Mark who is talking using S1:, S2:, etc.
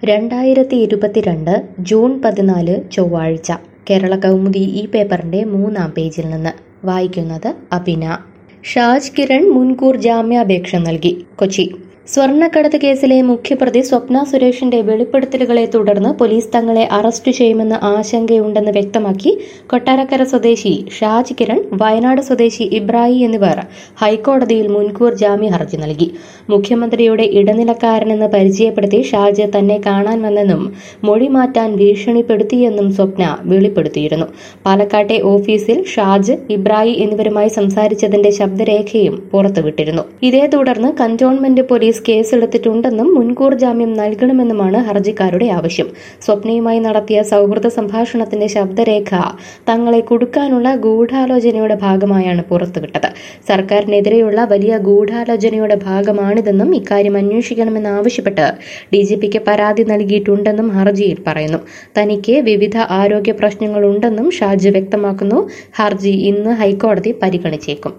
S1: രണ്ടായിരത്തി ഇരുപത്തിരണ്ട് ജൂൺ പതിനാല് ചൊവ്വാഴ്ച കേരള കൗമുദി ഈ പേപ്പറിന്റെ മൂന്നാം പേജിൽ നിന്ന് വായിക്കുന്നത് അഭിന ഷാജ് കിരൺ മുൻകൂർ ജാമ്യാപേക്ഷ നൽകി കൊച്ചി സ്വർണ്ണക്കടത്ത് കേസിലെ മുഖ്യപ്രതി സ്വപ്ന സുരേഷിന്റെ വെളിപ്പെടുത്തലുകളെ തുടർന്ന് പോലീസ് തങ്ങളെ അറസ്റ്റ് ചെയ്യുമെന്ന് ആശങ്കയുണ്ടെന്ന് വ്യക്തമാക്കി കൊട്ടാരക്കര സ്വദേശി ഷാജ് കിരൺ വയനാട് സ്വദേശി ഇബ്രാഹിം എന്നിവർ ഹൈക്കോടതിയിൽ മുൻകൂർ ജാമ്യ ഹർജി നൽകി മുഖ്യമന്ത്രിയുടെ ഇടനിലക്കാരനെന്ന് പരിചയപ്പെടുത്തി ഷാജ് തന്നെ കാണാൻ വന്നെന്നും മൊഴി മാറ്റാൻ ഭീഷണിപ്പെടുത്തിയെന്നും സ്വപ്ന വെളിപ്പെടുത്തിയിരുന്നു പാലക്കാട്ടെ ഓഫീസിൽ ഷാജ് ഇബ്രാഹിം എന്നിവരുമായി സംസാരിച്ചതിന്റെ ശബ്ദരേഖയും പുറത്തുവിട്ടിരുന്നു ഇതേ തുടർന്ന് കന്റോൺമെന്റ് പോലീസ് കേസെടുത്തിട്ടുണ്ടെന്നും മുൻകൂർ ജാമ്യം നൽകണമെന്നുമാണ് ഹർജിക്കാരുടെ ആവശ്യം സ്വപ്നയുമായി നടത്തിയ സൗഹൃദ സംഭാഷണത്തിന്റെ ശബ്ദരേഖ തങ്ങളെ കുടുക്കാനുള്ള ഗൂഢാലോചനയുടെ ഭാഗമായാണ് പുറത്തുവിട്ടത് സർക്കാരിനെതിരെയുള്ള വലിയ ഗൂഢാലോചനയുടെ ഭാഗമാണിതെന്നും ഇക്കാര്യം അന്വേഷിക്കണമെന്നാവശ്യപ്പെട്ട് ഡി ജി പിക്ക് പരാതി നൽകിയിട്ടുണ്ടെന്നും ഹർജിയിൽ പറയുന്നു തനിക്ക് വിവിധ ആരോഗ്യ പ്രശ്നങ്ങളുണ്ടെന്നും ഷാജി വ്യക്തമാക്കുന്നു ഹർജി ഇന്ന് ഹൈക്കോടതി പരിഗണിച്ചേക്കും